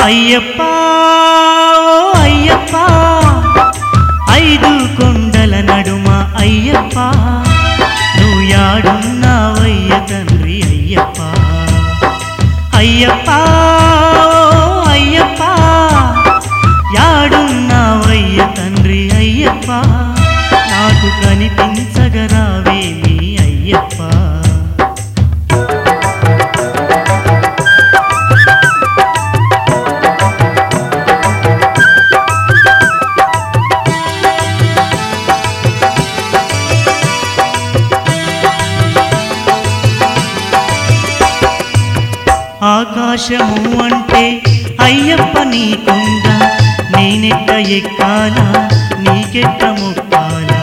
అయ్యప్ప ఓ అయ్యప్ప ఐదు కొండల నడుమ అయ్యప్ప నువ్వు యాడున్నావయ్య తండ్రి అయ్యప్ప అయ్యప్ప ఓ అయ్యప్ప యాడున్నావయ్య తండ్రి అయ్యప్ప నాకు కనిపించగరావేమి అయ్యప్ప ఆకాశము అంటే అయ్యప్ప నీకుంద నేనెట్ట ఎక్కాలా నీకెట్ట మొక్కాలా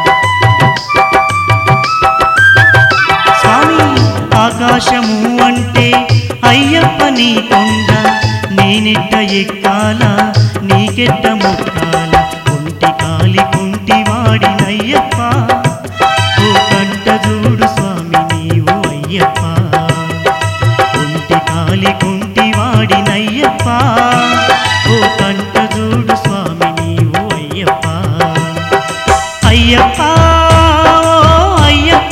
స్వామి ఆకాశము అంటే అయ్యప్ప నీకుంద నేనెట్ట ఎక్కాలా నీకెట్ట మొక్కాలా కుంటి కాలి కుంటి వాడినయ్యప్ప ఓ కంట చూడు స్వామి నీవు అయ్యప్ప కుంటి కాలి కుంటి వాడినయ్యప్ప ఓ కంట చూడు స్వామి నీవు అయ్యప్ప అయ్యప్ప ఓ అయ్యప్ప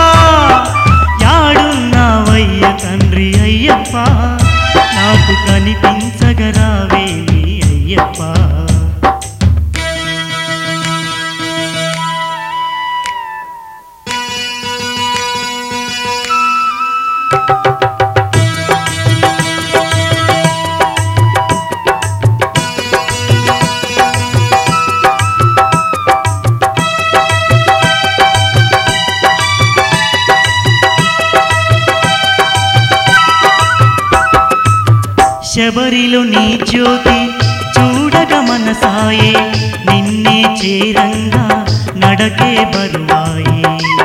యాడున్నావయ్య తండ్రి అయ్యప్ప నాకు కనిపించగరావేమి అయ్యప్ప శబరిలో నీ జ్యోతి చూడగ మనసాయే నిన్నే చేరంగా నడకే బరువాయే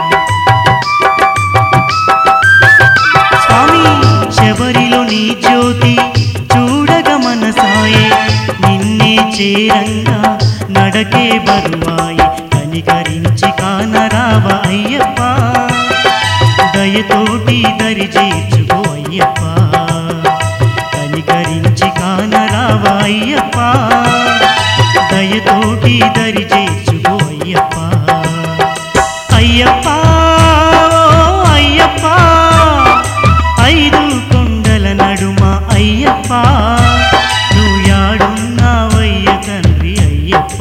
స్వామి శబరిలో నీ జ్యోతి చూడగ మనసాయే నిన్నే చేరంగా నడకే బరువాయే కనికరించి కానరావ అయ్యప్ప దయతోటి దరి చేర్చుకో అయ్యప్ప కనికరించి కానరావ అయ్యప్ప దయతోటి దరి చేర్చుకో అయ్యప్ప అయ్యప్ప ఓ అయ్యప్ప ఐదు కొండల నడుమ అయ్యప్ప నువ్వు యాడున్నావయ్య తండ్రి అయ్యప్ప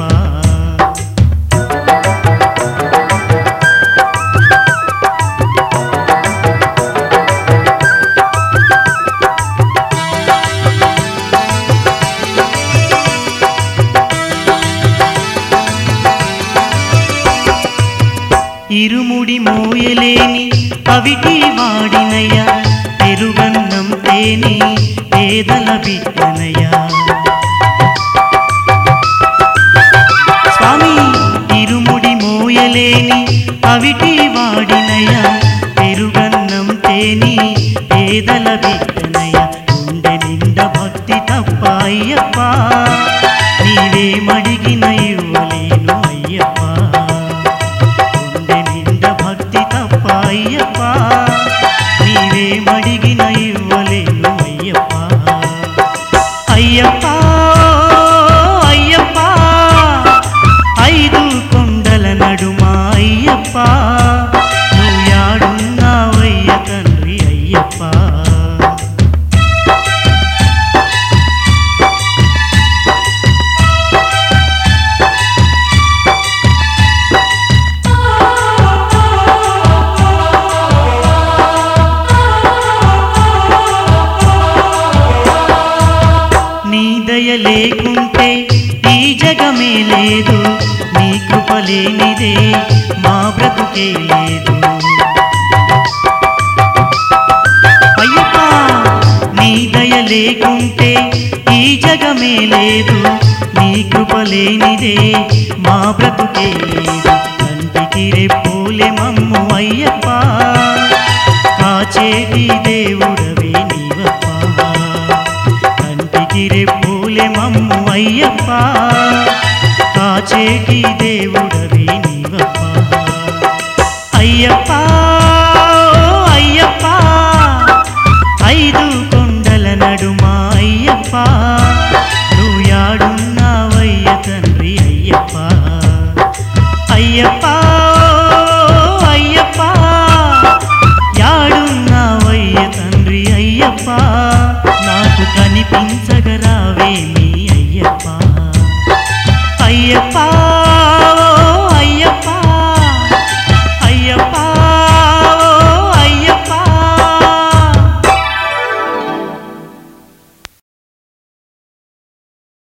ఇరుముడి మోయలేని అవిటి వాడినయ్య పెరుగన్నం తేని పేదల బిడ్డనయ్య స్వామి ఇరుముడి మోయలేని అవిటి వాడినయ్య పెరుగన్నం తేని పేదల బిడ్డనయ్య గుండె నిండా భక్తి తప్ప అయ్యప్ప నీవే మడిగిన ఇవ్వలేను అయ్యప్ప గుండె నిండా భక్తి తప్ప అయ్యప్ప నీవే మడిగిన ఇవ్వలేను అయ్యప్ప అయ్యప్ప అయ్యప్ప ఐదు కొండల నడుమ అయ్యప్ప నువ్వు యాడున్నావయ్య తండ్రి అయ్యప్ప నీ దయ లేకుంటే ఈ జగమే లేదు నీ కృప లేనిదే మా బ్రతుకే లేదు అయ్యప్ప నీ దయ లేకుంటే ఈ జగమే లేదు నీ కృప లేనిదే మా బ్రతుకే లేదు కంటికి రెప్పోలే మమ్ము అయ్యప్ప కాచేటి దేవుడవే నీవప్ప కంటికి రెప్పులే మమ్ము అయ్యప్ప కాచేటి దేవుడవే నీవప్ప అయ్యప్ప ఓ అయ్యప్ప ఐదు కొండల నడుమ అయ్యప్ప అయ్యప్ప